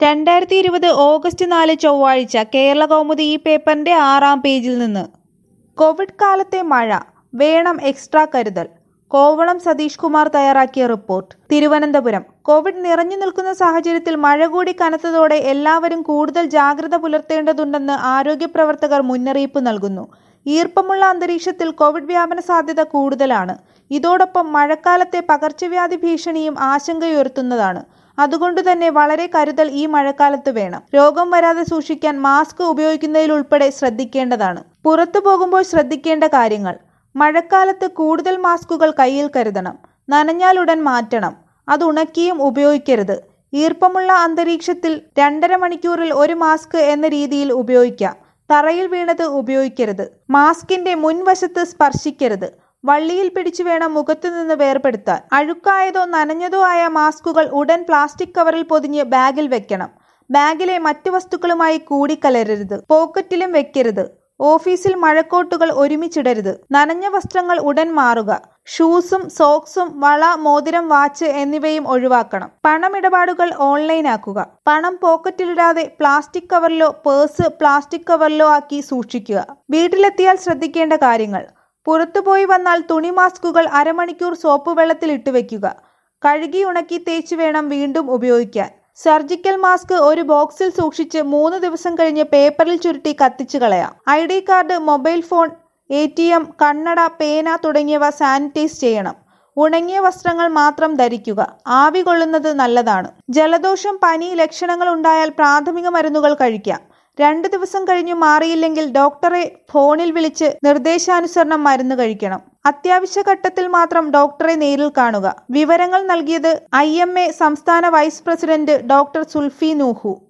രണ്ടായിരത്തി ഇരുപത് ഓഗസ്റ്റ് നാല് ചൊവ്വാഴ്ച കേരള കൗമുദി ഈ പേപ്പറിന്റെ ആറാം പേജിൽ നിന്ന് കോവിഡ് കാലത്തെ മഴ വേണം എക്സ്ട്രാ കരുതൽ കോവളം സതീഷ് കുമാർ തയ്യാറാക്കിയ റിപ്പോർട്ട് തിരുവനന്തപുരം കോവിഡ് നിറഞ്ഞു നിൽക്കുന്ന സാഹചര്യത്തിൽ മഴ കൂടി കനത്തതോടെ എല്ലാവരും കൂടുതൽ ജാഗ്രത പുലർത്തേണ്ടതുണ്ടെന്ന് ആരോഗ്യ പ്രവർത്തകർ മുന്നറിയിപ്പ് നൽകുന്നു ഈർപ്പമുള്ള അന്തരീക്ഷത്തിൽ കോവിഡ് വ്യാപന സാധ്യത കൂടുതലാണ് ഇതോടൊപ്പം മഴക്കാലത്തെ പകർച്ചവ്യാധി ഭീഷണിയും ആശങ്കയുയർത്തുന്നതാണ് അതുകൊണ്ട് തന്നെ വളരെ കരുതൽ ഈ മഴക്കാലത്ത് വേണം രോഗം വരാതെ സൂക്ഷിക്കാൻ മാസ്ക് ഉപയോഗിക്കുന്നതിലുൾപ്പെടെ ശ്രദ്ധിക്കേണ്ടതാണ് പുറത്തു പോകുമ്പോൾ ശ്രദ്ധിക്കേണ്ട കാര്യങ്ങൾ മഴക്കാലത്ത് കൂടുതൽ മാസ്കുകൾ കയ്യിൽ കരുതണം നനഞ്ഞാലുടൻ മാറ്റണം അത് ഉണക്കിയും ഉപയോഗിക്കരുത് ഈർപ്പമുള്ള അന്തരീക്ഷത്തിൽ രണ്ടര മണിക്കൂറിൽ ഒരു മാസ്ക് എന്ന രീതിയിൽ ഉപയോഗിക്കാം തറയിൽ വീണത് ഉപയോഗിക്കരുത് മാസ്കിന്റെ മുൻവശത്ത് സ്പർശിക്കരുത് വള്ളിയിൽ പിടിച്ചു വേണം മുഖത്തു നിന്ന് വേർപെടുത്താൻ അഴുക്കായതോ നനഞ്ഞതോ ആയ മാസ്കുകൾ ഉടൻ പ്ലാസ്റ്റിക് കവറിൽ പൊതിഞ്ഞ് ബാഗിൽ വെക്കണം ബാഗിലെ മറ്റു വസ്തുക്കളുമായി കൂടിക്കലരരുത് പോക്കറ്റിലും വെക്കരുത് ഓഫീസിൽ മഴക്കോട്ടുകൾ ഒരുമിച്ചിടരുത് നനഞ്ഞ വസ്ത്രങ്ങൾ ഉടൻ മാറുക ഷൂസും സോക്സും വള മോതിരം വാച്ച് എന്നിവയും ഒഴിവാക്കണം പണമിടപാടുകൾ ഓൺലൈൻ ആക്കുക പണം പോക്കറ്റിലിടാതെ പ്ലാസ്റ്റിക് കവറിലോ പേഴ്സ് പ്ലാസ്റ്റിക് കവറിലോ ആക്കി സൂക്ഷിക്കുക വീട്ടിലെത്തിയാൽ ശ്രദ്ധിക്കേണ്ട കാര്യങ്ങൾ പുറത്തുപോയി വന്നാൽ തുണി മാസ്കുകൾ അരമണിക്കൂർ സോപ്പ് വെള്ളത്തിൽ ഇട്ട് വെക്കുക കഴുകി ഉണക്കി തേച്ച് വേണം വീണ്ടും ഉപയോഗിക്കാൻ സർജിക്കൽ മാസ്ക് ഒരു ബോക്സിൽ സൂക്ഷിച്ച് മൂന്ന് ദിവസം കഴിഞ്ഞ് പേപ്പറിൽ ചുരുട്ടി കത്തിച്ചു കളയാം I D card mobile phone A T M കണ്ണട പേന തുടങ്ങിയവ സാനിറ്റൈസ് ചെയ്യണം ഉണങ്ങിയ വസ്ത്രങ്ങൾ മാത്രം ധരിക്കുക ആവി കൊള്ളുന്നത് നല്ലതാണ് ജലദോഷം പനി ലക്ഷണങ്ങൾ ഉണ്ടായാൽ പ്രാഥമിക മരുന്നുകൾ കഴിക്കാം രണ്ട് ദിവസം കഴിഞ്ഞു മാറിയില്ലെങ്കിൽ ഡോക്ടറെ ഫോണിൽ വിളിച്ച് നിർദ്ദേശാനുസരണം മരുന്ന് കഴിക്കണം അത്യാവശ്യ ഘട്ടത്തിൽ മാത്രം ഡോക്ടറെ നേരിൽ കാണുക വിവരങ്ങൾ നൽകിയത് ഐ സംസ്ഥാന vice president doctor Sulphi Noohu